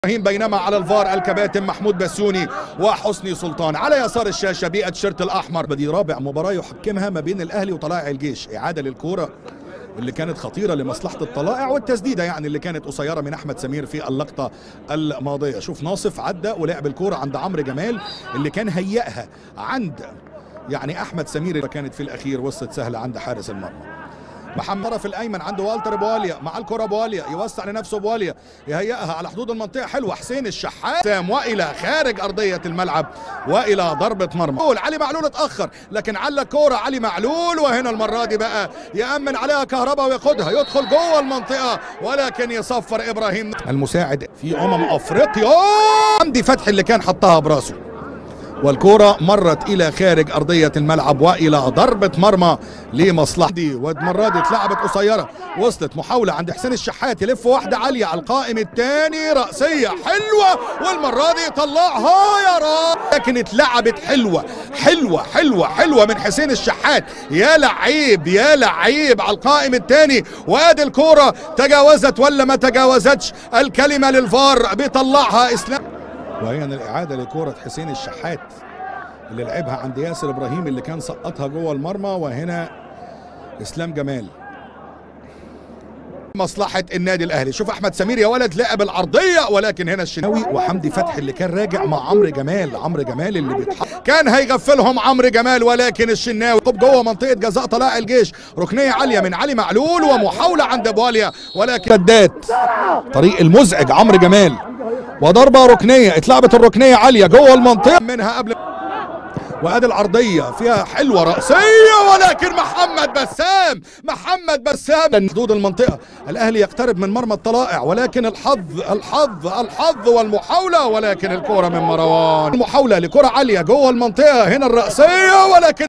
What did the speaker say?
ابراهيم بينما على الفار الكباتن محمود بسيوني وحسني سلطان على يسار الشاشه بالتيشيرت الاحمر بدي رابع مباراه يحكمها ما بين الاهلي وطلائع الجيش اعاده للكوره اللي كانت خطيره لمصلحه الطلائع والتسديده يعني اللي كانت قصيره من احمد سمير في اللقطه الماضيه شوف ناصف عدى ولعب الكوره عند عمرو جمال اللي كان هيئها عند يعني احمد سمير كانت في الاخير وصلت سهله عند حارس المرمى محمد طرف الايمن عنده والتر بواليا مع الكره بواليا يوسع لنفسه بواليا يهيئها على حدود المنطقه حلوه حسين الشحات سام والى خارج ارضيه الملعب والى ضربه مرمى علي معلول اتاخر لكن على كوره علي معلول وهنا المره دي بقى يامن عليها كهرباء وياخدها يدخل جوه المنطقه ولكن يصفر ابراهيم المساعد في امم افريقيا حمدي فتحي اللي كان حطها براسه والكرة مرت إلى خارج أرضية الملعب وإلى ضربة مرمى لمصلحة دي والمرة دي اتلعبت قصيرة وصلت محاولة عند حسين الشحات يلف واحدة عالية على القائم الثاني رأسية حلوة والمرة دي طلعها يا رب لكن اتلعبت حلوة حلوة حلوة حلوة من حسين الشحات يا لعيب يا لعيب على القائم الثاني وادي الكرة تجاوزت ولا ما تجاوزتش الكلمة للفار بيطلعها إسلام وهنا الإعادة لكرة حسين الشحات اللي لعبها عند ياسر إبراهيم اللي كان سقطها جوه المرمى وهنا إسلام جمال مصلحة النادي الأهلي شوف أحمد سمير يا ولد لعب العرضية ولكن هنا الشناوي وحمدي فتحي اللي كان راجع مع عمرو جمال عمرو جمال اللي بيتحط كان هيغفلهم عمرو جمال ولكن الشناوي طب جوه منطقة جزاء طلائع الجيش ركنية عالية من علي معلول ومحاولة عند بواليا ولكن سدات طريق المزعج عمرو جمال وضربة ركنية اتلعبت الركنية عالية جوه المنطقة منها قبل وادي العرضية فيها حلوة رأسية ولكن محمد بسام محمد بسام حدود المنطقة الأهلي يقترب من مرمى الطلائع ولكن الحظ الحظ الحظ والمحاولة ولكن الكرة من مروان المحاولة لكرة عالية جوه المنطقة هنا الرأسية ولكن